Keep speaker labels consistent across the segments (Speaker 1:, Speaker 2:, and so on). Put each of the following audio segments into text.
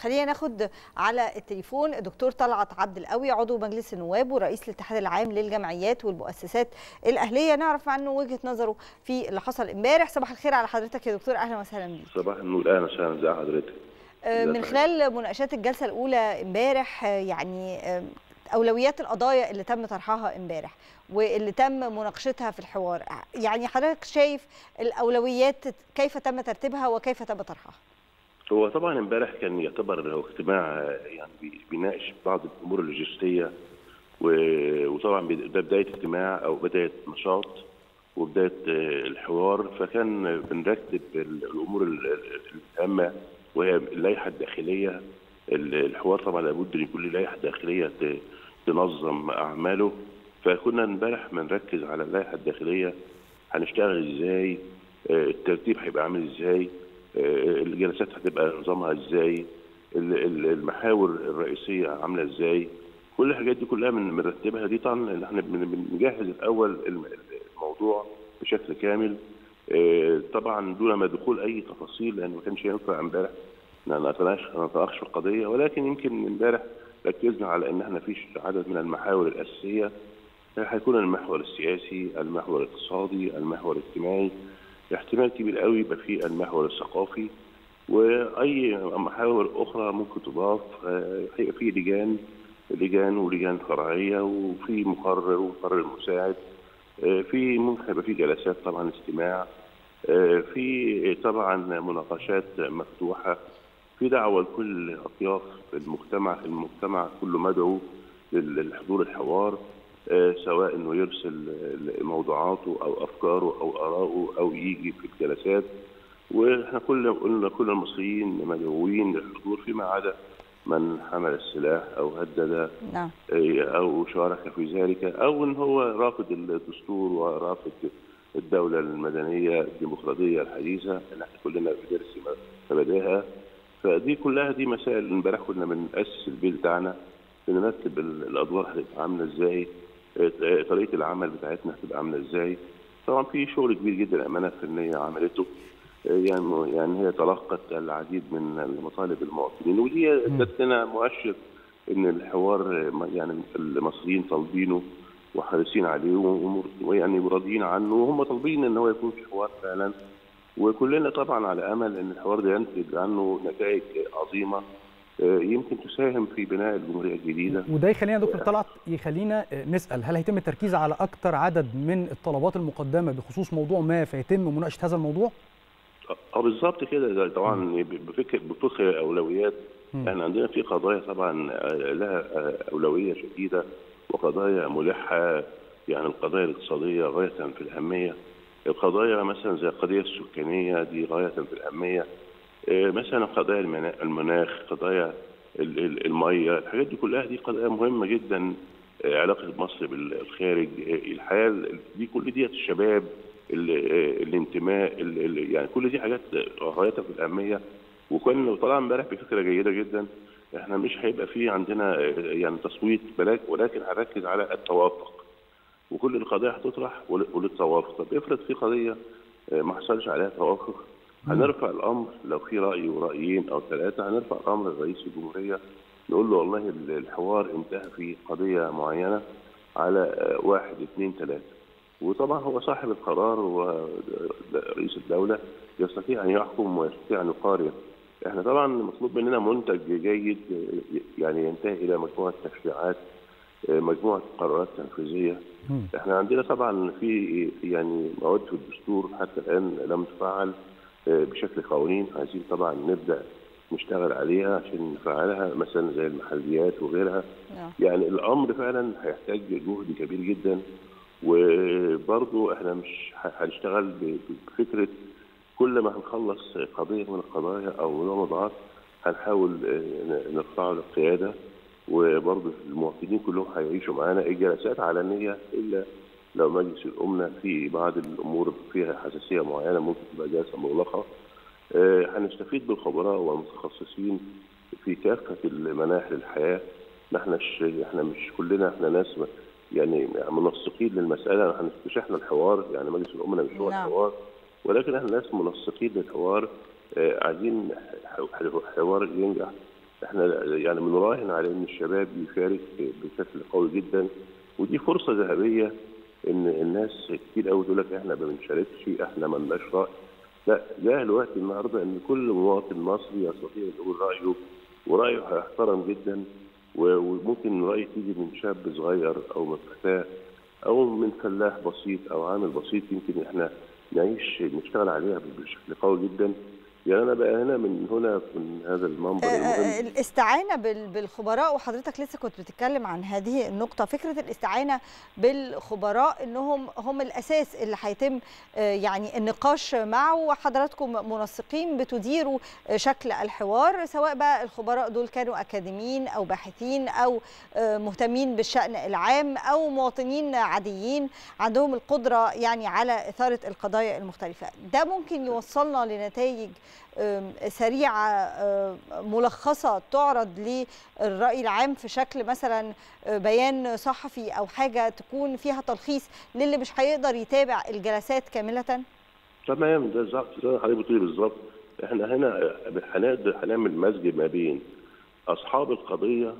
Speaker 1: خلينا ناخد على التليفون الدكتور طلعت عبد القوي عضو مجلس النواب ورئيس الاتحاد العام للجمعيات والمؤسسات الاهليه نعرف عنه وجهه نظره في اللي حصل امبارح صباح الخير على حضرتك يا دكتور اهلا وسهلا بيك
Speaker 2: صباح النور اهلا وسهلا ازي حضرتك
Speaker 1: من خلال مناقشات الجلسه الاولى امبارح يعني اولويات القضايا اللي تم طرحها امبارح واللي تم مناقشتها في الحوار يعني حضرتك شايف الاولويات كيف تم ترتيبها وكيف تم طرحها
Speaker 2: هو طبعا امبارح كان يعتبر هو اجتماع يعني بيناقش بعض الامور اللوجستيه وطبعا ده بدايه اجتماع او بدايه نشاط وبدايه الحوار فكان بنرتب الامور الهامه وهي اللائحه الداخليه الحوار طبعا لابد ان يكون له لائحه داخليه تنظم اعماله فكنا امبارح بنركز على اللائحه الداخليه هنشتغل ازاي الترتيب هيبقى عامل ازاي الجلسات هتبقى نظامها ازاي المحاور الرئيسيه عامله ازاي كل الحاجات دي كلها من مرتبها دي طبعا احنا بنجهز الاول الموضوع بشكل كامل طبعا دون ما دخول اي تفاصيل لان ما كانش ينفع امبارح نتناقش في القضيه ولكن يمكن امبارح ركزنا على ان احنا فيش عدد من المحاور الاساسيه هيكون المحور السياسي، المحور الاقتصادي، المحور الاجتماعي، احتمال كبير قوي يبقى في المحور الثقافي واي محاور اخرى ممكن تضاف هيبقى في لجان لجان ولجان فرعيه وفي مقرر ومقرر مساعد في ممكن هيبقى في جلسات طبعا استماع في طبعا مناقشات مفتوحه في دعوه لكل اطياف المجتمع المجتمع كله مدعو للحضور الحوار سواء انه يرسل موضوعاته او افكاره او اراءه او يجي في الجلسات واحنا كل قلنا كل المصريين مدعوين للحضور فيما عدا من حمل السلاح او هدد
Speaker 1: نعم.
Speaker 2: او شارك في ذلك او ان هو رافض الدستور ورافض الدوله المدنيه الديمقراطيه الحديثه اللي احنا كلنا بندرس مبادئها فدي كلها دي مسائل امبارح كنا بنأسس البيت بتاعنا بنرتب الادوار هتبقى عامله ازاي طريقه العمل بتاعتنا هتبقى عامله ازاي طبعا في شغل كبير جدا الامانه الفنيه عملته يعني يعني هي تلقت العديد من مطالب المواطنين ودي ادت لنا مؤشر ان الحوار يعني المصريين طالبينه وحريصين عليه ويعني راضيين عنه وهم طالبين ان هو يكون في حوار فعلا وكلنا طبعا على امل ان الحوار ده ينتج عنه نتائج عظيمه يمكن تساهم في بناء الجمهوريه الجديده
Speaker 3: وده يخلينا دكتور طلعت يخلينا نسال هل هيتم التركيز على اكثر عدد من الطلبات المقدمه بخصوص موضوع ما فيتم مناقشه هذا الموضوع؟
Speaker 2: اه بالظبط كده طبعا بفكر بفكر اولويات احنا عندنا في قضايا طبعا لها اولويه شديده وقضايا ملحه يعني القضايا الاقتصاديه غايه في الاهميه القضايا مثلا زي القضيه السكانيه دي غايه في الاهميه مثلا قضايا المناخ قضايا الميه الحاجات دي كلها دي قضايا مهمه جدا علاقه مصر بالخارج الحياه دي كل دي الشباب الانتماء يعني كل دي حاجات غايه في الاهميه وكنا طلع امبارح بفكره جيده جدا احنا مش هيبقى في عندنا يعني تصويت ولكن هنركز على التوافق وكل القضايا هتطرح وللتوافق طب افرض في قضيه ما حصلش عليها توافق هنرفع الامر لو في راي ورايين او ثلاثه هنرفع الامر لرئيس الجمهوريه نقول له والله الحوار انتهى في قضيه معينه على واحد اثنين ثلاثه وطبعا هو صاحب القرار ورئيس الدوله يستطيع ان يحكم ويستطيع ان يقارن احنا طبعا مطلوب مننا منتج جيد يعني ينتهي الى مجموعه تشريعات مجموعه قرارات تنفيذيه احنا عندنا طبعا في يعني مواد في الدستور حتى الان لم تفعل بشكل قوانين عايزين طبعا نبدا نشتغل عليها عشان نفعلها مثلا زي المحليات وغيرها يعني الامر فعلا هيحتاج جهد كبير جدا وبرضه احنا مش هنشتغل بفكره كل ما هنخلص قضيه من القضايا او نوع موضوعات هنحاول نرفعه للقياده وبرضه المواطنين كلهم هيعيشوا معانا الجلسات علنيه الا لو مجلس الامه في بعض الامور فيها حساسيه معينه ممكن تبقى جلسه مغلقه هنستفيد بالخبراء والمتخصصين في كافه المناحي الحياه احنا احنا مش كلنا احنا ناس يعني منسقين للمساله مش احنا الحوار يعني مجلس الامه مش هو
Speaker 1: نعم.
Speaker 2: الحوار ولكن احنا ناس منسقين للحوار آه عايزين حوار ينجح احنا يعني بنراهن على ان الشباب يشارك بشكل قوي جدا ودي فرصه ذهبيه ان الناس كتير قوي تقول لك احنا ما بنشاركش احنا ما لناش راي لا جاء الوقت النهارده ان كل مواطن مصري يستطيع يقول رايه ورايه هيحترم جدا وممكن راي تيجي من شاب صغير او من فتاه او من فلاح بسيط او عامل بسيط يمكن احنا نعيش نشتغل عليها بشكل قوي جدا يعني انا بقى هنا من هنا من هذا المنبر المهم
Speaker 1: الاستعانه بالخبراء وحضرتك لسه كنت بتتكلم عن هذه النقطه فكره الاستعانه بالخبراء انهم هم الاساس اللي هيتم يعني النقاش معه وحضراتكم منسقين بتديروا شكل الحوار سواء بقى الخبراء دول كانوا اكاديميين او باحثين او مهتمين بالشان العام او مواطنين عاديين عندهم القدره يعني على اثاره القضايا المختلفه ده ممكن يوصلنا لنتائج سريعه ملخصه تعرض للراي العام في شكل مثلا بيان صحفي او حاجه تكون فيها تلخيص للي مش هيقدر يتابع الجلسات كامله
Speaker 2: تمام ده بالظبط زي ما حضرتك بتقولي بالظبط احنا هنا هنقدر هنعمل مزج ما بين اصحاب القضيه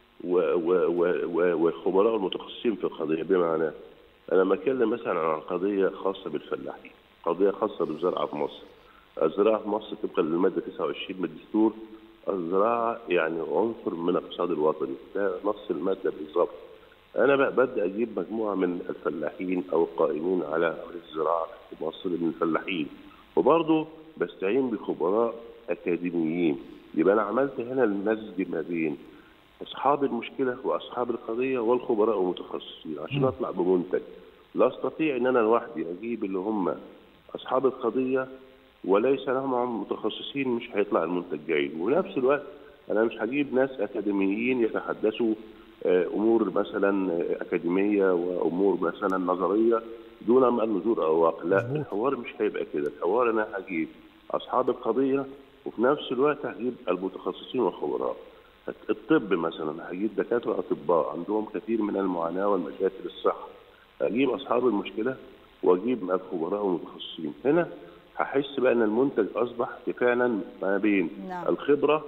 Speaker 2: والخبراء المتخصصين في القضيه بمعنى انا لما اتكلم مثلا عن قضيه خاصه بالفلاحين قضيه خاصه بالزراعه في مصر الزراعه في مصر طبقا للماده 29 من الدستور الزراعه يعني عنصر من الاقتصاد الوطني ده نص الماده بالظبط انا بقى ببدا اجيب مجموعه من الفلاحين او القائمين على الزراعه في مصر من الفلاحين وبرضه بستعين بخبراء اكاديميين يبقى انا عملت هنا المزج ما بين اصحاب المشكله واصحاب القضيه والخبراء المتخصصين عشان اطلع بمنتج لا استطيع ان انا لوحدي اجيب اللي هم اصحاب القضيه وليس لهم متخصصين مش هيطلع المنتج جيد ونفس الوقت انا مش هجيب ناس اكاديميين يتحدثوا امور مثلا اكاديميه وامور مثلا نظريه دون ما النذور او واقع لا الحوار مش هيبقى كده الحوار انا هجيب اصحاب القضيه وفي نفس الوقت هجيب المتخصصين والخبراء الطب مثلا هجيب دكاتره اطباء عندهم كثير من المعاناه والمشاكل الصحه اجيب اصحاب المشكله واجيب الخبراء والمتخصصين هنا هحس بقى ان المنتج اصبح فعلا ما بين
Speaker 1: نعم.
Speaker 2: الخبره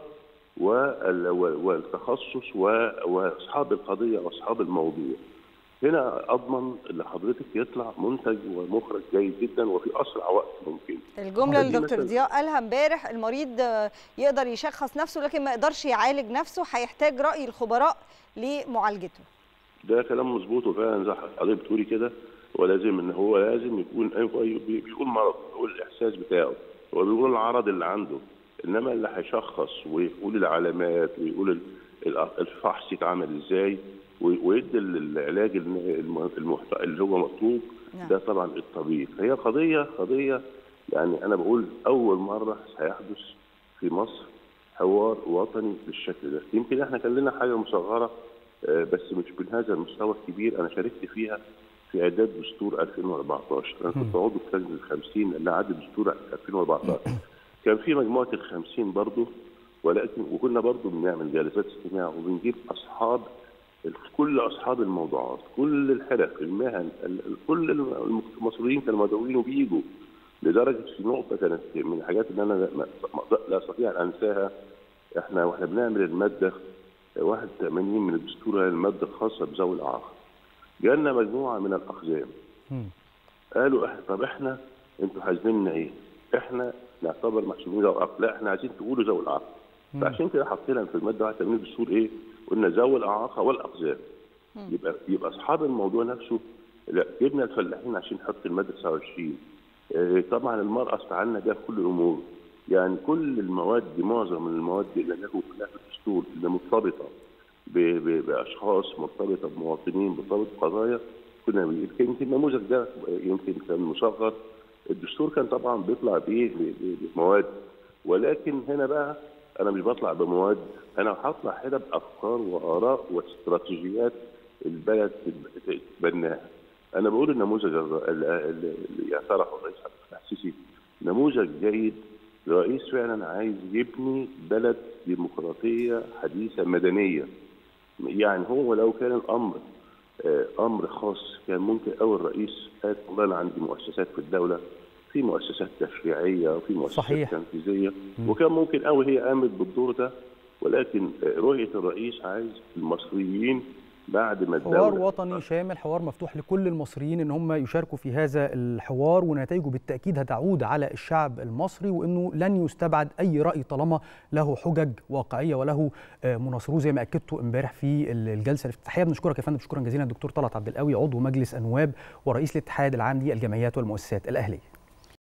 Speaker 2: والتخصص واصحاب القضيه واصحاب الموضوع هنا اضمن ان حضرتك يطلع منتج ومخرج جيد جدا وفي اسرع وقت ممكن
Speaker 1: الجمله اللي دكتور ضياء قالها امبارح المريض يقدر يشخص نفسه لكن ما يقدرش يعالج نفسه هيحتاج راي الخبراء لمعالجته
Speaker 2: ده كلام مظبوط وفعلا زي حضرتك بتقولي كده ولازم ان هو لازم يكون بيقول مرض بيقول الاحساس بتاعه هو بيقول العرض اللي عنده انما اللي هيشخص ويقول العلامات ويقول الفحص يتعمل ازاي ويدي العلاج المحت... اللي هو مطلوب ده طبعا الطبيب فهي قضيه قضيه يعني انا بقول اول مره سيحدث في مصر حوار وطني بالشكل ده يمكن احنا كان لنا حاجه مصغره بس مش بهذا المستوى الكبير انا شاركت فيها في اعداد دستور 2014 انا كنت عضو في لجنه ال 50 اللي عدى دستور 2014 كان في مجموعه ال 50 برضه ولكن وكنا برضه بنعمل جلسات استماع وبنجيب اصحاب كل اصحاب الموضوعات كل الحرف المهن كل المصريين كانوا مدعوين وبيجوا لدرجه في نقطه كانت من الحاجات اللي انا لا استطيع ان انساها احنا واحنا بنعمل الماده 81 من الدستور الماده الخاصه بذوي الاعاقه جالنا مجموعه من الاقزام قالوا احنا طب احنا انتوا حاسبيننا ايه؟ احنا نعتبر محسوبين ذوي الاعاقه لا احنا عايزين تقولوا ذوي الاعاقه فعشان كده حطينا في الماده 81 من الدستور ايه؟ قلنا ذوي الاعاقه والاقزام يبقى يبقى اصحاب الموضوع نفسه لا جبنا الفلاحين عشان نحط الماده 29 اه طبعا المراه استعنا بها في كل الامور يعني كل المواد معظم المواد اللي نكون في الدستور اللي مرتبطه باشخاص مرتبطه بمواطنين مرتبطه بقضايا كنا يمكن النموذج ده يمكن كان مصغر الدستور كان طبعا بيطلع بايه بمواد ولكن هنا بقى انا مش بطلع بمواد انا هطلع هنا بافكار واراء واستراتيجيات البلد تتبناها انا بقول النموذج اللي اعترفه الرئيس عبد الفتاح السيسي نموذج جيد رئيس فعلا عايز يبني بلد ديمقراطيه حديثه مدنيه يعني هو لو كان الامر امر خاص كان ممكن قوي الرئيس قال والله انا عندي مؤسسات في الدوله في مؤسسات تشريعيه وفي مؤسسات
Speaker 3: صحيح.
Speaker 2: تنفيذيه وكان ممكن قوي هي قامت بالدور ده ولكن رؤيه الرئيس عايز المصريين بعد ما
Speaker 3: حوار
Speaker 2: الدولة
Speaker 3: وطني شامل حوار مفتوح لكل المصريين ان هم يشاركوا في هذا الحوار ونتائجه بالتاكيد هتعود على الشعب المصري وانه لن يستبعد اي راي طالما له حجج واقعيه وله آه، مناصروه زي ما اكدته امبارح في الجلسه الافتتاحيه بنشكرك يا فندم شكرا جزيلا دكتور طلعت عبد القوي عضو مجلس النواب ورئيس الاتحاد العام للجمعيات والمؤسسات الاهليه